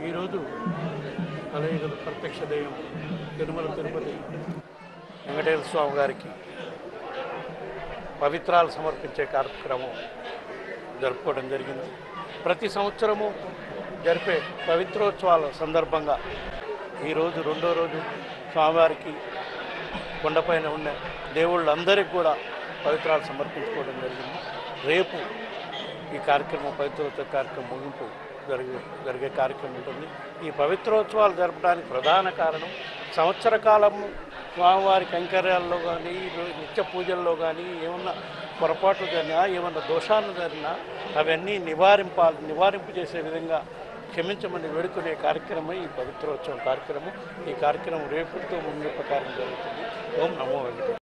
ఈరోజు కలయికలు ప్రత్యక్ష దైవం తిరుమల తిరుపతి వెంకటేశ్వర స్వామి గారికి పవిత్రాలు సమర్పించే కార్యక్రమం జరుపుకోవడం జరిగింది ప్రతి సంవత్సరము జరిపే పవిత్రోత్సవాల సందర్భంగా ఈరోజు రెండో రోజు స్వామివారికి కొండపైన ఉన్న దేవుళ్ళందరికీ కూడా పవిత్రాలు సమర్పించుకోవడం జరిగింది రేపు ఈ కార్యక్రమం పవిత్రోత్సవ కార్యక్రమం ముగింపు జరిగే జరిగే కార్యక్రమం ఉంటుంది ఈ పవిత్రోత్సవాలు జరపడానికి ప్రధాన కారణం సంవత్సర కాలము స్వామివారి కైంకర్యాల్లో కానీ నిత్య పూజల్లో కానీ ఏమన్నా పొరపాట్లు జరిగినా ఏమన్నా దోషాలు జరిగినా అవన్నీ నివారింపాలి నివారింపు చేసే విధంగా క్షమించమని వేడుకునే కార్యక్రమం ఈ పవిత్రోత్సవం కార్యక్రమం ఈ కార్యక్రమం రేపుతో ముందు ప్రకారం జరుగుతుంది ఓం నమో వెంకటేశ్వర